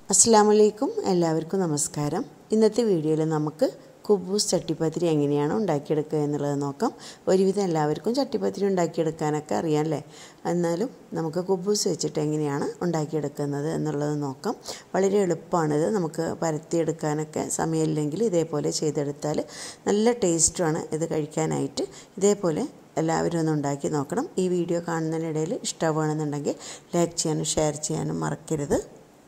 അസ്സാമലൈക്കും എല്ലാവർക്കും നമസ്കാരം ഇന്നത്തെ വീഡിയോയിൽ നമുക്ക് കുബൂസ് ചട്ടിപ്പത്തിരി എങ്ങനെയാണ് ഉണ്ടാക്കിയെടുക്കുക എന്നുള്ളത് നോക്കാം ഒരുവിധം എല്ലാവർക്കും ചട്ടിപ്പത്തിരി ഉണ്ടാക്കിയെടുക്കാനൊക്കെ അറിയാമല്ലേ എന്നാലും നമുക്ക് കുബൂസ് വെച്ചിട്ട് എങ്ങനെയാണ് ഉണ്ടാക്കിയെടുക്കുന്നത് എന്നുള്ളത് നോക്കാം വളരെ എളുപ്പമാണിത് നമുക്ക് പരത്തിയെടുക്കാനൊക്കെ സമയമില്ലെങ്കിൽ ഇതേപോലെ ചെയ്തെടുത്താൽ നല്ല ടേസ്റ്റുമാണ് ഇത് കഴിക്കാനായിട്ട് ഇതേപോലെ എല്ലാവരും ഒന്ന് ഉണ്ടാക്കി നോക്കണം ഈ വീഡിയോ കാണുന്നതിനിടയിൽ ഇഷ്ടമാണെന്നുണ്ടെങ്കിൽ ലൈക്ക് ചെയ്യാനും ഷെയർ ചെയ്യാനും മറക്കരുത്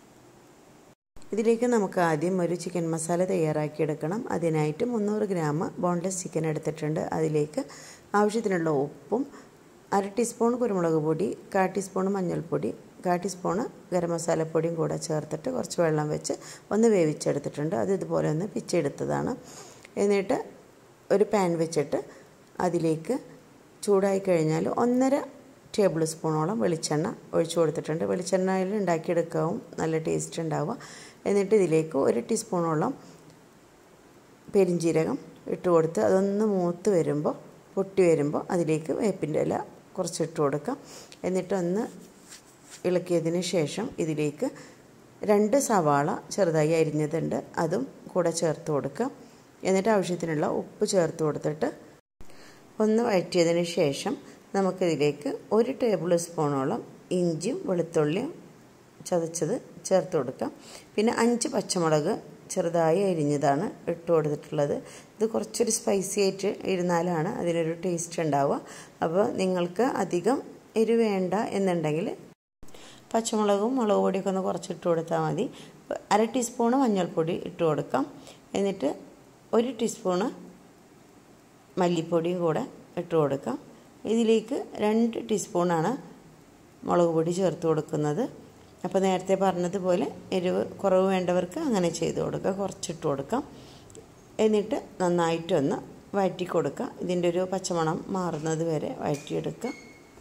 ഇതിലേക്ക് നമുക്ക് ആദ്യം ഒരു ചിക്കൻ മസാല തയ്യാറാക്കിയെടുക്കണം അതിനായിട്ട് മുന്നൂറ് ഗ്രാം ബോൺലെസ് ചിക്കൻ എടുത്തിട്ടുണ്ട് അതിലേക്ക് ആവശ്യത്തിനുള്ള ഉപ്പും അര ടീസ്പൂൺ കുരുമുളക് പൊടി കാ ടീസ്പൂൺ മഞ്ഞൾപ്പൊടി കാ ടീസ്പൂണ് ഗരം മസാലപ്പൊടിയും കൂടെ ചേർത്തിട്ട് കുറച്ച് വെള്ളം വെച്ച് ഒന്ന് വേവിച്ചെടുത്തിട്ടുണ്ട് അത് ഇതുപോലെ ഒന്ന് പിച്ചെടുത്തതാണ് എന്നിട്ട് ഒരു പാൻ വെച്ചിട്ട് അതിലേക്ക് ചൂടായി കഴിഞ്ഞാൽ ഒന്നര ടേബിൾ സ്പൂണോളം വെളിച്ചെണ്ണ ഒഴിച്ചു കൊടുത്തിട്ടുണ്ട് വെളിച്ചെണ്ണയിൽ ഉണ്ടാക്കിയെടുക്കാവും നല്ല ടേസ്റ്റ് ഉണ്ടാവുക എന്നിട്ട് ഇതിലേക്ക് ഒരു ടീസ്പൂണോളം പെരിഞ്ജീരകം ഇട്ട് കൊടുത്ത് അതൊന്ന് മൂത്ത് വരുമ്പോൾ പൊട്ടി വരുമ്പോൾ അതിലേക്ക് വേപ്പിൻ്റെ ഇല കുറച്ച് ഇട്ട് കൊടുക്കാം എന്നിട്ടൊന്ന് ഇളക്കിയതിന് ശേഷം ഇതിലേക്ക് രണ്ട് സവാള ചെറുതായി അരിഞ്ഞതുണ്ട് അതും കൂടെ ചേർത്ത് കൊടുക്കാം എന്നിട്ട് ആവശ്യത്തിനുള്ള ഉപ്പ് ചേർത്ത് കൊടുത്തിട്ട് ഒന്ന് വഴറ്റിയതിന് ശേഷം നമുക്കിതിലേക്ക് ഒരു ടേബിൾ സ്പൂണോളം ഇഞ്ചിയും വെളുത്തുള്ളിയും ചതച്ചത് ചേർത്ത് കൊടുക്കാം പിന്നെ അഞ്ച് പച്ചമുളക് ചെറുതായി അരിഞ്ഞതാണ് ഇട്ട് കൊടുത്തിട്ടുള്ളത് ഇത് കുറച്ചൊരു സ്പൈസി ആയിട്ട് ഇരുന്നാലാണ് അതിനൊരു ടേസ്റ്റ് ഉണ്ടാവുക അപ്പോൾ നിങ്ങൾക്ക് അധികം എരി വേണ്ട എന്നുണ്ടെങ്കിൽ പച്ചമുളകും മുളക് പൊടിയൊക്കെ ഒന്ന് കുറച്ചിട്ട് കൊടുത്താൽ മതി അര ടീസ്പൂണ് മഞ്ഞൾപ്പൊടി ഇട്ട് കൊടുക്കാം എന്നിട്ട് ഒരു ടീസ്പൂണ് മല്ലിപ്പൊടിയും കൂടെ ഇട്ട് കൊടുക്കാം ഇതിലേക്ക് രണ്ട് ടീസ്പൂണാണ് മുളക് പൊടി ചേർത്ത് കൊടുക്കുന്നത് അപ്പോൾ നേരത്തെ പറഞ്ഞതുപോലെ എരിവ് കുറവ് വേണ്ടവർക്ക് അങ്ങനെ ചെയ്ത് കൊടുക്കുക കുറച്ചിട്ട് കൊടുക്കാം എന്നിട്ട് നന്നായിട്ടൊന്ന് വഴറ്റി കൊടുക്കുക ഇതിൻ്റെ ഒരു പച്ചമണം മാറുന്നത് വരെ വഴറ്റിയെടുക്കുക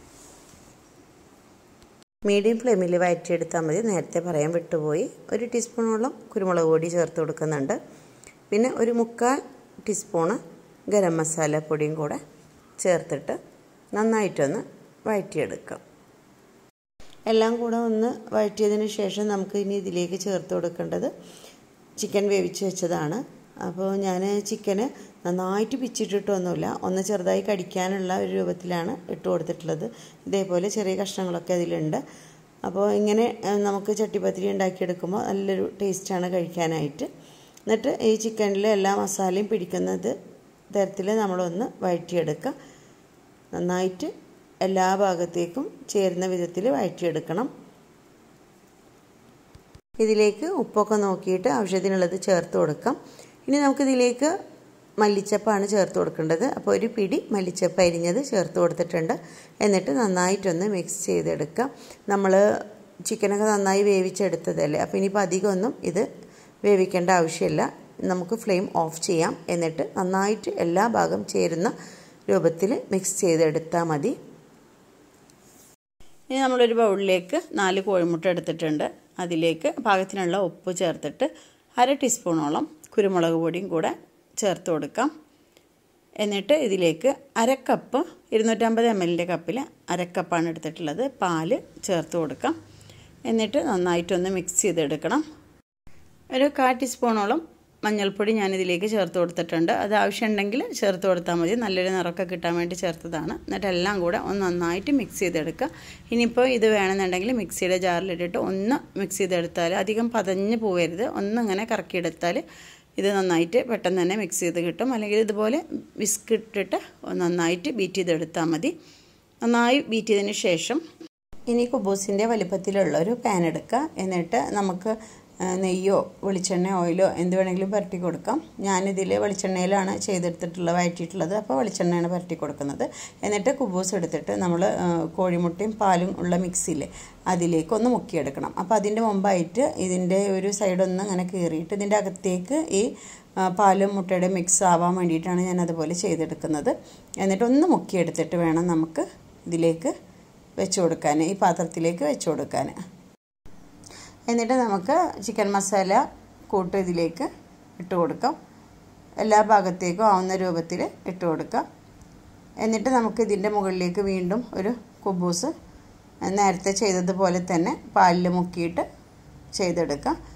മീഡിയം ഫ്ലെയിമിൽ വഴറ്റിയെടുത്താൽ മതി നേരത്തെ പറയാൻ വിട്ടുപോയി ഒരു ടീസ്പൂണോളം കുരുമുളക് പൊടി ചേർത്ത് കൊടുക്കുന്നുണ്ട് പിന്നെ ഒരു മുക്കാൽ ടീസ്പൂണ് ഗരം മസാല പൊടിയും കൂടെ ചേർത്തിട്ട് നന്നായിട്ടൊന്ന് വഴറ്റിയെടുക്കാം എല്ലാം കൂടെ ഒന്ന് വഴറ്റിയതിന് ശേഷം നമുക്ക് ഇനി ഇതിലേക്ക് ചേർത്ത് കൊടുക്കേണ്ടത് ചിക്കൻ വേവിച്ച് വെച്ചതാണ് അപ്പോൾ ഞാൻ ചിക്കന് നന്നായിട്ട് പിച്ചിട്ടിട്ടൊന്നുമില്ല ഒന്ന് ചെറുതായി കടിക്കാനുള്ള ഒരു രൂപത്തിലാണ് ഇട്ട് കൊടുത്തിട്ടുള്ളത് ഇതേപോലെ ചെറിയ കഷ്ണങ്ങളൊക്കെ അതിലുണ്ട് അപ്പോൾ ഇങ്ങനെ നമുക്ക് ചട്ടിപ്പത്തിരി ഉണ്ടാക്കിയെടുക്കുമ്പോൾ നല്ലൊരു ടേസ്റ്റാണ് കഴിക്കാനായിട്ട് എന്നിട്ട് ഈ ചിക്കനിൽ എല്ലാ മസാലയും പിടിക്കുന്നത് തരത്തിൽ നമ്മളൊന്ന് വഴറ്റിയെടുക്കുക നന്നായിട്ട് എല്ലാ ഭാഗത്തേക്കും ചേരുന്ന വിധത്തിൽ വഴറ്റിയെടുക്കണം ഇതിലേക്ക് ഉപ്പൊക്കെ നോക്കിയിട്ട് ആവശ്യത്തിനുള്ളത് ചേർത്ത് കൊടുക്കാം ഇനി നമുക്കിതിലേക്ക് മല്ലിച്ചപ്പാണ് ചേർത്ത് കൊടുക്കേണ്ടത് അപ്പോൾ ഒരു പിടി മല്ലിച്ചപ്പ് അരിഞ്ഞത് ചേർത്ത് കൊടുത്തിട്ടുണ്ട് എന്നിട്ട് നന്നായിട്ടൊന്ന് മിക്സ് ചെയ്തെടുക്കാം നമ്മൾ ചിക്കനൊക്കെ നന്നായി വേവിച്ചെടുത്തതല്ലേ അപ്പോൾ ഇനിയിപ്പോൾ അധികമൊന്നും ഇത് വേവിക്കേണ്ട ആവശ്യമില്ല നമുക്ക് ഫ്ലെയിം ഓഫ് ചെയ്യാം എന്നിട്ട് നന്നായിട്ട് എല്ലാ ഭാഗം ചേരുന്ന രൂപത്തിൽ മിക്സ് ചെയ്തെടുത്താൽ മതി ഇനി നമ്മളൊരു ബൗളിലേക്ക് നാല് കോഴിമുട്ട എടുത്തിട്ടുണ്ട് അതിലേക്ക് പാകത്തിനുള്ള ഉപ്പ് ചേർത്തിട്ട് അര ടീസ്പൂണോളം കുരുമുളക് പൊടിയും കൂടെ ചേർത്ത് കൊടുക്കാം എന്നിട്ട് ഇതിലേക്ക് അരക്കപ്പ് ഇരുന്നൂറ്റമ്പത് എം എല്ലിൻ്റെ കപ്പിൽ അരക്കപ്പാണ് എടുത്തിട്ടുള്ളത് പാല് ചേർത്ത് കൊടുക്കാം എന്നിട്ട് നന്നായിട്ടൊന്ന് മിക്സ് ചെയ്തെടുക്കണം ഒരു കാ ടീസ്പൂണോളം മഞ്ഞൾപ്പൊടി ഞാനിതിലേക്ക് ചേർത്ത് കൊടുത്തിട്ടുണ്ട് അത് ആവശ്യമുണ്ടെങ്കിൽ ചേർത്ത് കൊടുത്താൽ മതി നല്ലൊരു നിറമൊക്കെ കിട്ടാൻ വേണ്ടി ചേർത്തതാണ് എന്നിട്ട് എല്ലാം കൂടെ ഒന്ന് നന്നായിട്ട് മിക്സ് ചെയ്തെടുക്കുക ഇനിയിപ്പോൾ ഇത് വേണമെന്നുണ്ടെങ്കിൽ മിക്സിയുടെ ജാറിലിട്ടിട്ട് ഒന്ന് മിക്സ് ചെയ്തെടുത്താൽ അധികം പതഞ്ഞ് പോകരുത് ഒന്നിങ്ങനെ കറക്കിയെടുത്താൽ ഇത് നന്നായിട്ട് പെട്ടെന്ന് തന്നെ മിക്സ് ചെയ്ത് കിട്ടും അല്ലെങ്കിൽ ഇതുപോലെ വിസ്ക് ഇട്ടിട്ട് നന്നായിട്ട് ബീറ്റ് ചെയ്തെടുത്താൽ മതി നന്നായി ബീറ്റ് ചെയ്തതിന് ശേഷം ഇനി കുബൂസിൻ്റെ വലിപ്പത്തിലുള്ള ഒരു പാൻ എടുക്കുക എന്നിട്ട് നമുക്ക് നെയ്യോ വെളിച്ചെണ്ണ ഓയിലോ എന്ത് വേണമെങ്കിലും പുരട്ടി കൊടുക്കാം ഞാനിതിൽ വെളിച്ചെണ്ണയിലാണ് ചെയ്തെടുത്തിട്ടുള്ളത് വഴറ്റിയിട്ടുള്ളത് അപ്പോൾ വെളിച്ചെണ്ണയാണ് പുരട്ടി കൊടുക്കുന്നത് എന്നിട്ട് കുബൂസ് എടുത്തിട്ട് നമ്മൾ കോഴിമുട്ടയും പാലും ഉള്ള മിക്സിയിൽ അതിലേക്ക് ഒന്ന് മുക്കിയെടുക്കണം അപ്പോൾ അതിൻ്റെ മുമ്പായിട്ട് ഇതിൻ്റെ ഒരു സൈഡൊന്ന് അങ്ങനെ കീറിയിട്ട് ഇതിൻ്റെ അകത്തേക്ക് ഈ പാലും മുട്ടയുടെ മിക്സ് ആവാൻ വേണ്ടിയിട്ടാണ് ഞാൻ അതുപോലെ ചെയ്തെടുക്കുന്നത് എന്നിട്ട് ഒന്ന് മുക്കിയെടുത്തിട്ട് വേണം നമുക്ക് ഇതിലേക്ക് വെച്ച് കൊടുക്കാൻ ഈ പാത്രത്തിലേക്ക് വെച്ച് കൊടുക്കാൻ എന്നിട്ട് നമുക്ക് ചിക്കൻ മസാല കൂട്ട് ഇതിലേക്ക് ഇട്ട് കൊടുക്കാം എല്ലാ ഭാഗത്തേക്കും ആവുന്ന രൂപത്തിൽ ഇട്ട് കൊടുക്കാം എന്നിട്ട് നമുക്ക് ഇതിൻ്റെ മുകളിലേക്ക് വീണ്ടും ഒരു കുബൂസ് നേരത്തെ ചെയ്തതുപോലെ തന്നെ പാലിൽ മുക്കിയിട്ട് ചെയ്തെടുക്കാം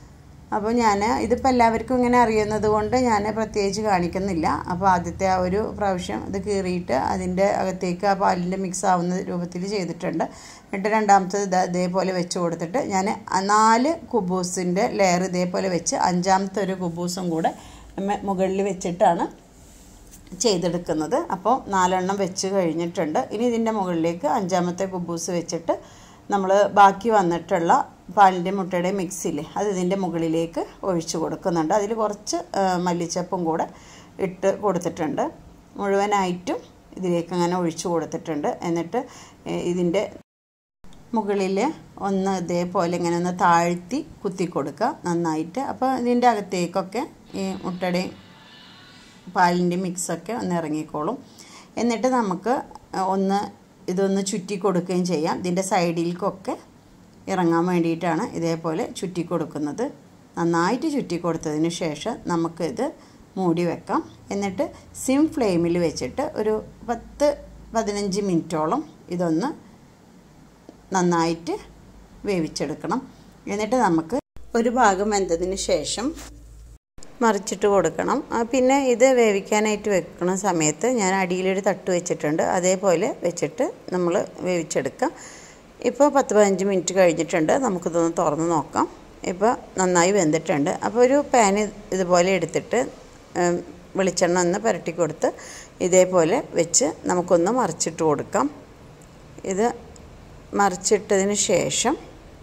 അപ്പോൾ ഞാൻ ഇതിപ്പോൾ എല്ലാവർക്കും ഇങ്ങനെ അറിയുന്നത് കൊണ്ട് ഞാൻ പ്രത്യേകിച്ച് കാണിക്കുന്നില്ല അപ്പോൾ ആദ്യത്തെ ആ ഒരു പ്രാവശ്യം ഇത് കീറിയിട്ട് അതിൻ്റെ അകത്തേക്ക് ആ പാലിൻ്റെ മിക്സ് ആവുന്ന രൂപത്തിൽ ചെയ്തിട്ടുണ്ട് എന്നിട്ട് രണ്ടാമത്തത് ഇതാ ഇതേപോലെ വെച്ച് കൊടുത്തിട്ട് ഞാൻ നാല് കുബൂസിൻ്റെ ലെയർ ഇതേപോലെ വെച്ച് അഞ്ചാമത്തെ ഒരു കുബൂസും കൂടെ മുകളിൽ വെച്ചിട്ടാണ് ചെയ്തെടുക്കുന്നത് അപ്പോൾ നാലെണ്ണം വെച്ച് കഴിഞ്ഞിട്ടുണ്ട് ഇനി ഇതിൻ്റെ മുകളിലേക്ക് അഞ്ചാമത്തെ കുബൂസ് വെച്ചിട്ട് നമ്മൾ ബാക്കി വന്നിട്ടുള്ള പാലിൻ്റെ മുട്ടയുടെ മിക്സില്ലേ അത് ഇതിൻ്റെ മുകളിലേക്ക് ഒഴിച്ച് കൊടുക്കുന്നുണ്ട് അതിൽ കുറച്ച് മല്ലിച്ചപ്പും കൂടെ ഇട്ട് കൊടുത്തിട്ടുണ്ട് മുഴുവനായിട്ടും ഇതിലേക്ക് അങ്ങനെ ഒഴിച്ച് കൊടുത്തിട്ടുണ്ട് എന്നിട്ട് ഇതിൻ്റെ മുകളിൽ ഒന്ന് ഇതേപോലെ ഇങ്ങനെ ഒന്ന് താഴ്ത്തി കുത്തി കൊടുക്കുക നന്നായിട്ട് അപ്പോൾ ഇതിൻ്റെ അകത്തേക്കൊക്കെ ഈ മുട്ടയുടെയും പാലിൻ്റെ മിക്സൊക്കെ ഒന്ന് ഇറങ്ങിക്കോളും എന്നിട്ട് നമുക്ക് ഒന്ന് ഇതൊന്ന് ചുറ്റി കൊടുക്കുകയും ചെയ്യാം ഇതിൻ്റെ സൈഡിലേക്കൊക്കെ ഇറങ്ങാൻ വേണ്ടിയിട്ടാണ് ഇതേപോലെ ചുറ്റി കൊടുക്കുന്നത് നന്നായിട്ട് ചുറ്റി കൊടുത്തതിന് ശേഷം നമുക്കിത് മൂടി വെക്കാം എന്നിട്ട് സിം ഫ്ലെയിമിൽ വെച്ചിട്ട് ഒരു പത്ത് പതിനഞ്ച് മിനിറ്റോളം ഇതൊന്ന് നന്നായിട്ട് വേവിച്ചെടുക്കണം എന്നിട്ട് നമുക്ക് ഒരു ഭാഗം വെന്തതിന് ശേഷം മറിച്ചിട്ട് കൊടുക്കണം പിന്നെ ഇത് വേവിക്കാനായിട്ട് വെക്കുന്ന സമയത്ത് ഞാൻ അടിയിലൊരു തട്ട് വെച്ചിട്ടുണ്ട് അതേപോലെ വെച്ചിട്ട് നമ്മൾ വേവിച്ചെടുക്കാം ഇപ്പോൾ പത്ത് പതിനഞ്ച് മിനിറ്റ് കഴിഞ്ഞിട്ടുണ്ട് നമുക്കിതൊന്ന് തുറന്ന് നോക്കാം ഇപ്പോൾ നന്നായി വെന്തിട്ടുണ്ട് അപ്പോൾ ഒരു പാൻ ഇതുപോലെ എടുത്തിട്ട് വെളിച്ചെണ്ണ ഒന്ന് പുരട്ടി കൊടുത്ത് ഇതേപോലെ വെച്ച് നമുക്കൊന്ന് മറിച്ചിട്ട് കൊടുക്കാം ഇത് മറിച്ചിട്ടതിന് ശേഷം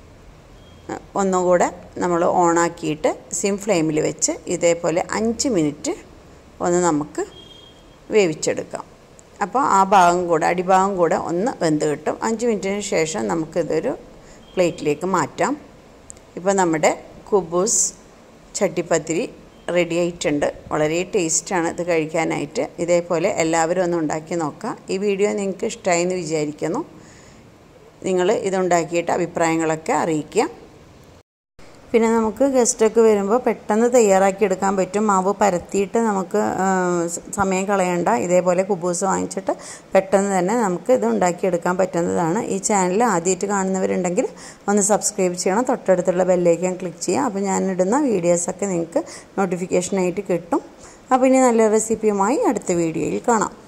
ഒന്നുകൂടെ നമ്മൾ ഓണാക്കിയിട്ട് സിം ഫ്ലെയിമിൽ വെച്ച് ഇതേപോലെ അഞ്ച് മിനിറ്റ് ഒന്ന് നമുക്ക് വേവിച്ചെടുക്കാം അപ്പോൾ ആ ഭാഗം കൂടെ അടിഭാഗം കൂടെ ഒന്ന് വെന്ത് കിട്ടും അഞ്ച് മിനിറ്റിന് ശേഷം നമുക്കിതൊരു പ്ലേറ്റിലേക്ക് മാറ്റാം ഇപ്പോൾ നമ്മുടെ കുബൂസ് ചട്ടിപ്പത്തിരി റെഡി ആയിട്ടുണ്ട് വളരെ ടേസ്റ്റാണ് ഇത് കഴിക്കാനായിട്ട് ഇതേപോലെ എല്ലാവരും ഒന്ന് ഉണ്ടാക്കി നോക്കാം ഈ വീഡിയോ നിങ്ങൾക്ക് ഇഷ്ടമായി എന്ന് വിചാരിക്കുന്നു നിങ്ങൾ ഇതുണ്ടാക്കിയിട്ട് അഭിപ്രായങ്ങളൊക്കെ അറിയിക്കുക പിന്നെ നമുക്ക് ഗസ്റ്റൊക്കെ വരുമ്പോൾ പെട്ടെന്ന് തയ്യാറാക്കി എടുക്കാൻ പറ്റും മാവ് പരത്തിയിട്ട് നമുക്ക് സമയം കളയണ്ട ഇതേപോലെ കുബൂസ് വാങ്ങിച്ചിട്ട് പെട്ടെന്ന് തന്നെ നമുക്ക് ഇത് ഉണ്ടാക്കിയെടുക്കാൻ പറ്റുന്നതാണ് ഈ ചാനൽ ആദ്യമായിട്ട് കാണുന്നവരുണ്ടെങ്കിൽ ഒന്ന് സബ്സ്ക്രൈബ് ചെയ്യണം തൊട്ടടുത്തുള്ള ബെല്ലേക്കാൻ ക്ലിക്ക് ചെയ്യാം അപ്പോൾ ഞാനിടുന്ന വീഡിയോസൊക്കെ നിങ്ങൾക്ക് നോട്ടിഫിക്കേഷനായിട്ട് കിട്ടും അപ്പോൾ ഇനി നല്ല റെസിപ്പിയുമായി അടുത്ത വീഡിയോയിൽ കാണാം